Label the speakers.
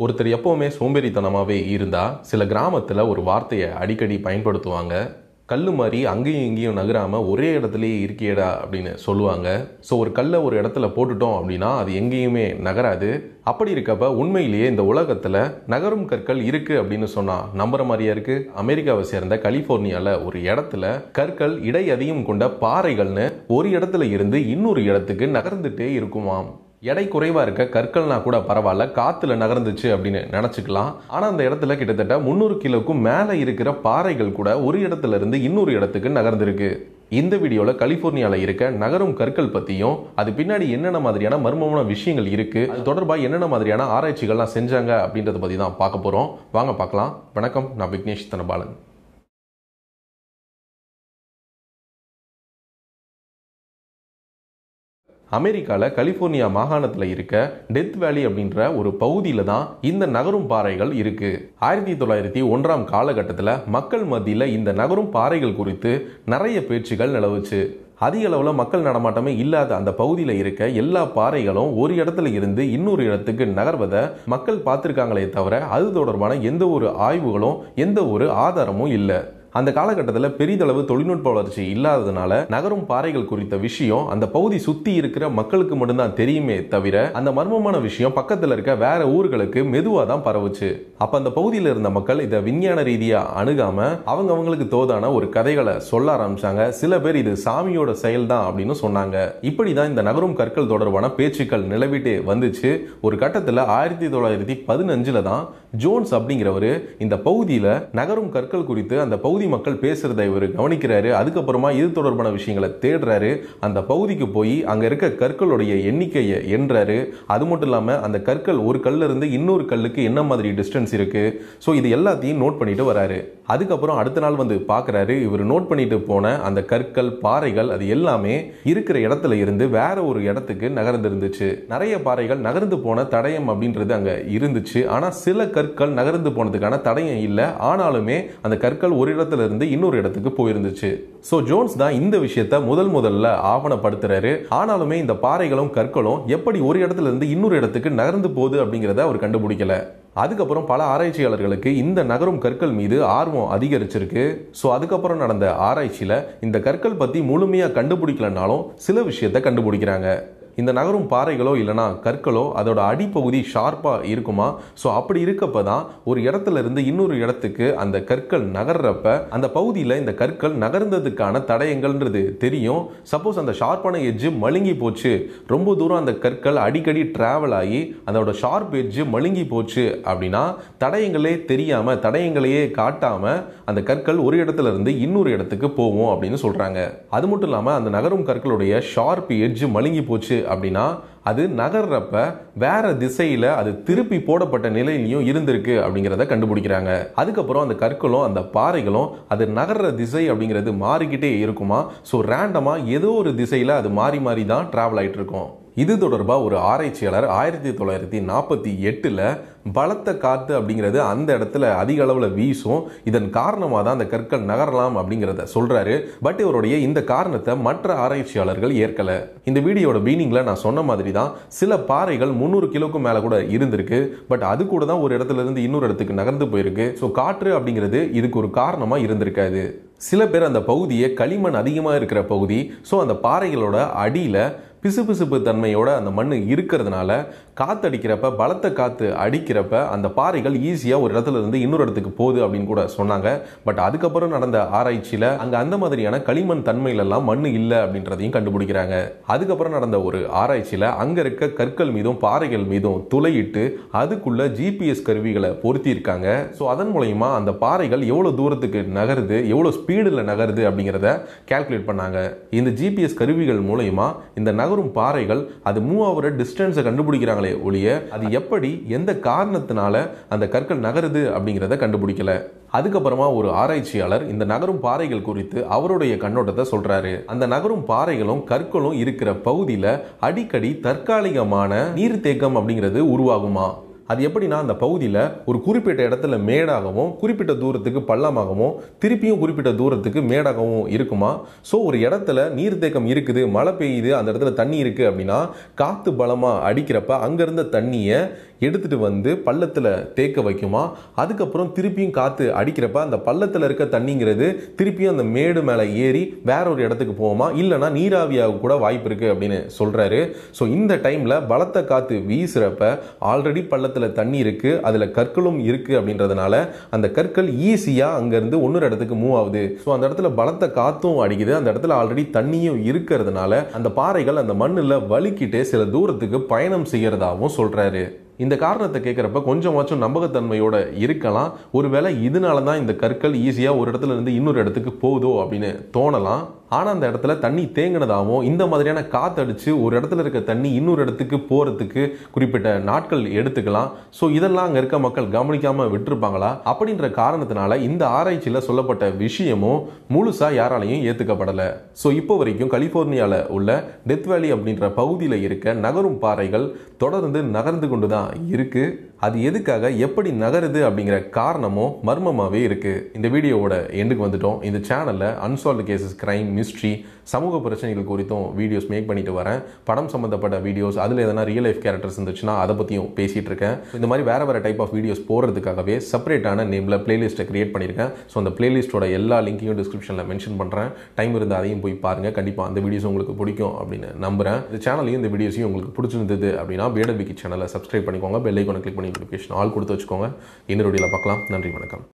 Speaker 1: ஒருத்தர் எப்போவுமே சோம்பேறித்தனமாகவே இருந்தால் சில கிராமத்தில் ஒரு வார்த்தையை அடிக்கடி பயன்படுத்துவாங்க கல் மாதிரி அங்கேயும் இங்கேயும் நகராமல் ஒரே இடத்துலயே இருக்கியடா அப்படின்னு சொல்லுவாங்க ஸோ ஒரு கல்லை ஒரு இடத்துல போட்டுட்டோம் அப்படின்னா அது எங்கேயுமே நகராது அப்படி இருக்கப்ப உண்மையிலேயே இந்த உலகத்தில் நகரும் கற்கள் இருக்கு அப்படின்னு சொன்னால் நம்புற மாதிரியா இருக்கு அமெரிக்காவை சேர்ந்த கலிஃபோர்னியாவில் ஒரு இடத்துல கற்கள் இடை அதிகம் கொண்ட பாறைகள்னு ஒரு இடத்துல இருந்து இன்னொரு இடத்துக்கு நகர்ந்துட்டே இருக்குமாம் எடை குறைவா இருக்க கற்கள்னா கூட பரவாயில்ல காத்துல நகர்ந்துச்சு அப்படின்னு நினைச்சுக்கலாம் ஆனா அந்த இடத்துல கிட்டத்தட்ட முந்நூறு கிலோக்கும் மேல இருக்கிற பாறைகள் கூட ஒரு இடத்துல இருந்து இன்னொரு இடத்துக்கு நகர்ந்திருக்கு இந்த வீடியோல கலிபோர்னியால இருக்க நகரும் கற்கள் பத்தியும் அது பின்னாடி என்னென்ன மாதிரியான மர்மமான விஷயங்கள் இருக்கு அது தொடர்பா என்னென்ன மாதிரியான ஆராய்ச்சிகள்லாம் செஞ்சாங்க அப்படின்றத பத்தி தான் பார்க்க போறோம் வாங்க பார்க்கலாம் வணக்கம் நான் விக்னேஷ் தனபாலன் அமெரிக்காவில் கலிஃபோர்னியா மாகாணத்தில் இருக்க டெத் வேலி அப்படின்ற ஒரு பகுதியில் தான் இந்த நகரும் பாறைகள் இருக்கு ஆயிரத்தி தொள்ளாயிரத்தி ஒன்றாம் காலகட்டத்தில் மக்கள் மத்தியில் இந்த நகரும் பாறைகள் குறித்து நிறைய பேச்சுகள் நிலவுச்சு அதிக அளவில் மக்கள் நடமாட்டமே இல்லாத அந்த பகுதியில் இருக்க எல்லா பாறைகளும் ஒரு இடத்துல இருந்து இன்னொரு இடத்துக்கு நகர்வதை மக்கள் பார்த்துருக்காங்களே தவிர அது தொடர்பான எந்த ஒரு ஆய்வுகளும் எந்த ஒரு ஆதாரமும் இல்லை அந்த காலகட்டத்தில் பெரிதளவு தொழில்நுட்ப வளர்ச்சி இல்லாததுனால நகரும் பாறைகள் குறித்த விஷயம் அந்த பகுதி சுத்தி இருக்கிற மக்களுக்கு மட்டும்தான் தெரியுமே தவிர அந்த மர்மமான விஷயம் பக்கத்தில் இருக்க வேற ஊர்களுக்கு மெதுவாக தான் பரவுச்சு அப்ப அந்த பகுதியில் இருந்த மக்கள் இதை விஞ்ஞான ரீதியா அணுகாம அவங்க அவங்களுக்கு தோதான ஒரு கதைகளை சொல்ல ஆரம்பிச்சாங்க சில பேர் இது சாமியோட செயல் தான் அப்படின்னு சொன்னாங்க இப்படிதான் இந்த நகரும் கற்கள் தொடர்பான பேச்சுக்கள் நிலவிட்டே வந்துச்சு ஒரு கட்டத்தில் ஆயிரத்தி தொள்ளாயிரத்தி பதினஞ்சுல தான் ஜோன்ஸ் அப்படிங்கிறவர் இந்த பகுதியில் நகரும் கற்கள் குறித்து அந்த பகுதி மக்கள் பேசுறதை இவர் கவனிக்கிறாரு அதுக்கப்புறமா இது தொடர்பான விஷயங்களை தேடுறாரு அந்த பகுதிக்கு போய் அங்க இருக்க கற்களுடைய எண்ணிக்கையை எண்றாரு அது மட்டும் இல்லாம அந்த கற்கள் ஒரு கல்ல இருந்து இன்னொரு கல்லுக்கு என்ன மாதிரி டிஸ்டன்ஸ் இருக்கு ஸோ இது எல்லாத்தையும் நோட் பண்ணிட்டு வராரு அதுக்கப்புறம் அடுத்த நாள் வந்து பார்க்குறாரு இவர் நோட் பண்ணிட்டு போன அந்த கற்கள் பாறைகள் அது எல்லாமே இருக்கிற இடத்துல இருந்து வேற ஒரு இடத்துக்கு நகர்ந்து இருந்துச்சு நிறைய பாறைகள் நகர்ந்து போன தடயம் அப்படின்றது அங்க இருந்துச்சு ஆனா சில கற்கள் நகர்ந்து போனதுக்கான தடயம் இல்லை ஆனாலுமே அந்த கற்கள் ஒரு இடத்துல இருந்து இன்னொரு இடத்துக்கு போயிருந்துச்சு ஸோ ஜோன்ஸ் தான் இந்த விஷயத்த முதல் முதல்ல ஆவணப்படுத்துறாரு ஆனாலுமே இந்த பாறைகளும் கற்களும் எப்படி ஒரு இடத்துல இருந்து இன்னொரு இடத்துக்கு நகர்ந்து போகுது அப்படிங்கிறத அவர் கண்டுபிடிக்கல அதுக்கப்புறம் பல ஆராய்ச்சியாளர்களுக்கு இந்த நகரும் கற்கள் மீது ஆர்வம் அதிகரிச்சிருக்கு ஸோ அதுக்கப்புறம் நடந்த ஆராய்ச்சியில் இந்த கற்கள் பற்றி முழுமையாக கண்டுபிடிக்கலனாலும் சில விஷயத்தை கண்டுபிடிக்கிறாங்க இந்த நகரும் பாறைகளோ இல்லைனா கற்களோ அதோட அடிப்பகுதி ஷார்ப்பாக இருக்குமா ஸோ அப்படி இருக்கப்ப தான் ஒரு இடத்துல இருந்து இன்னொரு இடத்துக்கு அந்த கற்கள் நகர்றப்ப அந்த பகுதியில் இந்த கற்கள் நகர்ந்ததுக்கான தடயங்கள்ன்றது தெரியும் சப்போஸ் அந்த ஷார்ப்பான எட்ஜு மழுங்கி போச்சு ரொம்ப தூரம் அந்த கற்கள் அடிக்கடி டிராவல் ஆகி அதோட ஷார்ப் எட்ஜு மழுங்கி போச்சு அப்படின்னா தடயங்களே தெரியாம தடயங்களையே காட்டாம அந்த கற்கள் ஒரு இடத்துல இருந்து இன்னொரு இடத்துக்கு போவோம் அப்படின்னு சொல்றாங்க அது மட்டும் இல்லாம அந்த நகரும் கற்களுடைய ஷார்ப் எட்ஜு மழுங்கி போச்சு அப்படின்னா அது நகர்றப்ப வேற திசையில அது திருப்பி போடப்பட்ட நிலையிலையும் இருந்திருக்கு அப்படிங்கிறத கண்டுபிடிக்கிறாங்க அதுக்கப்புறம் அந்த கற்களும் அந்த பாறைகளும் அது நகர்ற திசை அப்படிங்கிறது மாறிக்கிட்டே இருக்குமா ஸோ ரேண்டமா ஏதோ ஒரு திசையில அது மாறி மாறி தான் டிராவல் ஆயிட்டு இருக்கும் இது தொடர்பாக ஒரு ஆராய்ச்சியாளர் ஆயிரத்தி தொள்ளாயிரத்தி நாற்பத்தி எட்டில் பலத்த காற்று அப்படிங்கிறது அந்த இடத்துல அதிக அளவில் வீசும் இதன் காரணமாக தான் அந்த கற்கள் நகரலாம் அப்படிங்கிறத சொல்கிறாரு பட் இவருடைய இந்த காரணத்தை மற்ற ஆராய்ச்சியாளர்கள் ஏற்கலை இந்த வீடியோட பீனிங்கில் நான் சொன்ன மாதிரி தான் சில பாறைகள் முந்நூறு கிலோக்கும் மேலே கூட இருந்திருக்கு பட் அது கூட தான் ஒரு இடத்துல இருந்து இன்னொரு இடத்துக்கு நகர்ந்து போயிருக்கு ஸோ காற்று அப்படிங்கிறது இதுக்கு ஒரு காரணமாக இருந்திருக்காது சில பேர் அந்த பகுதியை களிமண் அதிகமாக இருக்கிற பகுதி ஸோ அந்த பாறைகளோட அடியில் பிசுபிசுப்பு தன்மையோட அந்த மண் இருக்கிறதுனால காத்தடிக்கிறப்ப பலத்த காத்து அடிக்கிறப்ப அந்த பாறைகள் ஈஸியாக ஒரு இடத்துல இருந்து இன்னொரு இடத்துக்கு போகுது அப்படின்னு கூட சொன்னாங்க பட் அதுக்கப்புறம் நடந்த ஆராய்ச்சியில் அங்கே அந்த மாதிரியான களிமண் தன்மையிலெல்லாம் மண் இல்லை அப்படின்றதையும் கண்டுபிடிக்கிறாங்க அதுக்கப்புறம் நடந்த ஒரு ஆராய்ச்சியில் அங்கே இருக்க கற்கள் மீதும் பாறைகள் மீதும் துளையிட்டு அதுக்குள்ள ஜிபிஎஸ் கருவிகளை பொருத்தியிருக்காங்க ஸோ அதன் மூலயமா அந்த பாறைகள் எவ்வளோ தூரத்துக்கு நகருது எவ்வளோ ஸ்பீடில் நகருது அப்படிங்கிறத கால்குலேட் பண்ணாங்க இந்த ஜிபிஎஸ் கருவிகள் மூலயமா இந்த நகரும் பாறைகள் அது மூவ் ஆகிற டிஸ்டன்ஸை கண்டுபிடிக்கிறாங்களே ஒழிய அது எப்படி எந்த காரணத்தினால அந்த கற்கள் நகருது அப்படிங்கிறத கண்டுபிடிக்கல அதுக்கப்புறமா ஒரு ஆராய்ச்சியாளர் இந்த நகரும் பாறைகள் குறித்து அவருடைய கண்ணோட்டத்தை சொல்றாரு அந்த நகரும் பாறைகளும் கற்களும் இருக்கிற பகுதியில் அடிக்கடி தற்காலிகமான நீர்த்தேக்கம் அப்படிங்கிறது உருவாகுமா அது எப்படின்னா அந்த பகுதியில் ஒரு குறிப்பிட்ட இடத்துல மேடாகவும் குறிப்பிட்ட தூரத்துக்கு பள்ளமாகவும் திருப்பியும் குறிப்பிட்ட தூரத்துக்கு மேடாகவும் இருக்குமா ஸோ ஒரு இடத்துல நீர்த்தேக்கம் இருக்குது மழை பெய்யுது அந்த இடத்துல தண்ணி இருக்குது அப்படின்னா காற்று பலமாக அடிக்கிறப்ப அங்கே இருந்த தண்ணியை எடுத்துட்டு வந்து பள்ளத்தில் தேக்க வைக்குமா அதுக்கப்புறம் திருப்பியும் காற்று அடிக்கிறப்ப அந்த பள்ளத்தில் இருக்க தண்ணிங்கிறது திருப்பியும் அந்த மேடு மேலே ஏறி வேற ஒரு இடத்துக்கு போகுமா இல்லைனா நீராவியாக கூட வாய்ப்பு இருக்கு அப்படின்னு சொல்றாரு ஸோ இந்த டைம்ல பலத்த காற்று வீசுறப்ப ஆல்ரெடி பள்ளத்தில் தண்ணி இருக்கு அதுல கற்களும் இருக்கு அப்படின்றதுனால அந்த கற்கள் ஈஸியாக அங்கேருந்து இன்னொரு இடத்துக்கு மூவ் ஆகுது ஸோ அந்த இடத்துல பலத்த காற்றும் அடிக்குது அந்த இடத்துல ஆல்ரெடி தண்ணியும் இருக்கிறதுனால அந்த பாறைகள் அந்த மண்ணில் வலிக்கிட்டு சில தூரத்துக்கு பயணம் செய்யறதாகவும் சொல்றாரு இந்த காரணத்தை கேட்குறப்ப கொஞ்சமாச்சும் நம்பகத்தன்மையோட இருக்கலாம் ஒருவேளை இதனால தான் இந்த கற்கள் ஈஸியாக ஒரு இடத்துல இருந்து இன்னொரு இடத்துக்கு போகுதோ அப்படின்னு தோணலாம் ஆனால் அந்த இடத்துல தண்ணி தேங்கினதாகவும் இந்த மாதிரியான காத்தடிச்சு ஒரு இடத்துல இருக்க தண்ணி இன்னொரு இடத்துக்கு போகிறதுக்கு குறிப்பிட்ட நாட்கள் எடுத்துக்கலாம் ஸோ இதெல்லாம் அங்கே இருக்க மக்கள் கவனிக்காமல் விட்டுருப்பாங்களா அப்படின்ற காரணத்தினால இந்த ஆராய்ச்சியில் சொல்லப்பட்ட விஷயமும் முழுசாக யாராலையும் ஏற்றுக்கப்படலை ஸோ இப்போ வரைக்கும் கலிஃபோர்னியாவில் உள்ள டெத் வேலி அப்படின்ற பகுதியில் இருக்க நகரும் பாறைகள் தொடர்ந்து நகர்ந்து கொண்டு தான் இருக்கு அது எதுக்காக எப்படி நகருது அப்படிங்கிற காரணமும் மர்மமாகவே இருக்கு இந்த வீடியோவோட எண்டுக்கு வந்துட்டோம் இந்த சேனலில் அன்சால்வ்டு கேசஸ் கிரைம் மிஸ்ட்ரி சமூக பிரச்சனைகள் குறித்தும் வீடியோஸ் மேக் பண்ணிட்டு வரேன் படம் சம்மந்தப்பட்ட வீடியோஸ் அதில் எதனா ரியல் லைஃப் கேரக்டர்ஸ் இருந்துச்சுன்னா அதை பற்றியும் பேசிகிட்டு இருக்கேன் இந்த மாதிரி வேறு வேறு டைப் ஆஃப் வீடியோஸ் போடுறதுக்காகவே செப்பரேட்டான நேமில் பிளேலிஸ்ட்டை கிரியேட் பண்ணியிருக்கேன் ஸோ அந்த பிளேலிஸ்ட்டோட எல்லா லிங்கையும் டிஸ்கிரிப்ஷனில் மென்ஷன் பண்ணுறேன் டைம் இருந்து அதையும் போய் பாருங்கள் கண்டிப்பாக அந்த வீடியோஸ் உங்களுக்கு பிடிக்கும் அப்படின்னு நம்புகிறேன் இந்த சேனலையும் இந்த வீடியோஸையும் உங்களுக்கு பிடிச்சிருந்தது அப்படின்னா பேடர் விக்கி சேனலை சப்ஸ்கிரைப் பண்ணிக்கோங்க பெல் ஐக்கானை கிளிக் பண்ணி நோட்டிஃபிகேஷன் ஆல் கொடுத்து வச்சுக்கோங்க இன்னொரு வீடியோவில் பார்க்கலாம் நன்றி வணக்கம்